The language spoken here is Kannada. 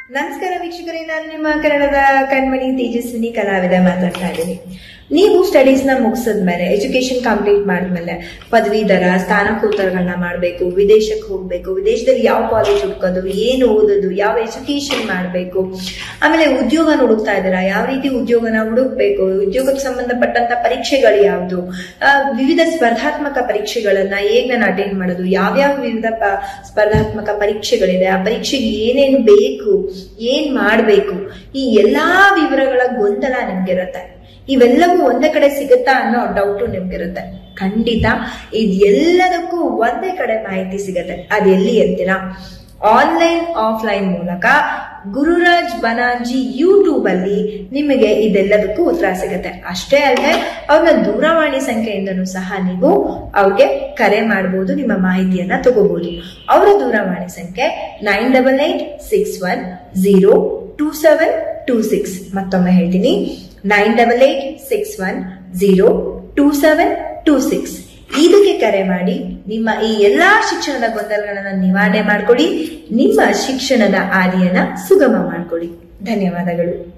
ನಮಸ್ಕಾರ ವೀಕ್ಷಕರೇ ನಾನು ನಿಮ್ಮ ಕನ್ನಡದ ಕಣ್ಮಣಿ ತೇಜಸ್ವಿನಿ ಕಲಾವಿದ ಮಾತಾಡ್ತಾ ಇದ್ದೀನಿ ನೀವು ಸ್ಟಡೀಸ್ ನ ಮುಗಿಸಿದ್ಮೇಲೆ ಎಜುಕೇಶನ್ ಕಂಪ್ಲೀಟ್ ಮಾಡಿದ್ಮೇಲೆ ಪದವೀಧರ ಸ್ನಾನಕೋತ್ತರಗಳನ್ನ ಮಾಡಬೇಕು ವಿದೇಶಕ್ಕೆ ಹೋಗ್ಬೇಕು ವಿದೇಶದಲ್ಲಿ ಯಾವ ಕಾಲೇಜ್ ಹುಡ್ಕೋದು ಏನು ಓದೋದು ಯಾವ ಎಜುಕೇಶನ್ ಮಾಡಬೇಕು ಆಮೇಲೆ ಉದ್ಯೋಗ ಹುಡುಕ್ತಾ ಇದ್ದೀರಾ ಯಾವ ರೀತಿ ಉದ್ಯೋಗನ ಹುಡುಕ್ಬೇಕು ಉದ್ಯೋಗಕ್ಕೆ ಸಂಬಂಧಪಟ್ಟಂತ ಪರೀಕ್ಷೆಗಳು ಯಾವುದು ಆ, ವಿವಿಧ ಸ್ಪರ್ಧಾತ್ಮಕ ಪರೀಕ್ಷೆಗಳನ್ನ ಹೇಗ್ ನಾನು ಅಟೆಂಡ್ ಮಾಡೋದು ಯಾವ್ಯಾವ ವಿವಿಧ ಪ- ಸ್ಪರ್ಧಾತ್ಮಕ ಪರೀಕ್ಷೆಗಳಿದೆ ಆ ಪರೀಕ್ಷೆಗೆ ಏನೇನು ಬೇಕು ಏನ್ ಮಾಡ್ಬೇಕು ಈ ಎಲ್ಲಾ ವಿವರಗಳ ಗೊಂದಲ ನಿಮ್ಗಿರುತ್ತೆ ಇವೆಲ್ಲವೂ ಒಂದೇ ಕಡೆ ಸಿಗುತ್ತಾ ಅನ್ನೋ ಡೌಟು ನಿಮ್ಗಿರುತ್ತೆ ಖಂಡಿತ ಇದೆಲ್ಲದಕ್ಕೂ ಒಂದೇ ಕಡೆ ಮಾಹಿತಿ ಸಿಗತ್ತೆ ಅದೆಲ್ಲಿ ಅಂತೀರಾ ಆನ್ಲೈನ್ ಆಫ್ಲೈನ್ ಮೂಲಕ ಗುರುರಾಜ್ ಬನಾಂಜಿ ಯೂಟ್ಯೂಬ್ ಅಲ್ಲಿ ನಿಮಗೆ ಇದೆಲ್ಲದಕ್ಕೂ ಉತ್ತರ ಸಿಗುತ್ತೆ ಅಷ್ಟೇ ಅಲ್ಲದೆ ಅವ್ರನ್ನ ದೂರವಾಣಿ ಸಂಖ್ಯೆಯಿಂದನೂ ಸಹ ನೀವು ಅವ್ರಿಗೆ ಕರೆ ಮಾಡಬಹುದು ನಿಮ್ಮ ಮಾಹಿತಿಯನ್ನ ತಗೋಬಹುದು ಅವರ ದೂರವಾಣಿ ಸಂಖ್ಯೆ nine double eight six one zero two seven two six ಮತ್ತೊಮ್ಮೆ ಹೇಳ್ತೀನಿ nine double eight six one zero two seven two six ಇದಕ್ಕೆ ಕರೆ ಮಾಡಿ ನಿಮ್ಮ ಈ ಎಲ್ಲಾ ಶಿಕ್ಷಣದ ಗೊಂದಲಗಳನ್ನ ನಿವಾರಣೆ ಮಾಡ್ಕೊಡಿ ನಿಮ್ಮ ಶಿಕ್ಷಣದ ಹಾದಿಯನ್ನ ಸುಗಮ ಮಾಡ್ಕೊಡಿ ಧನ್ಯವಾದಗಳು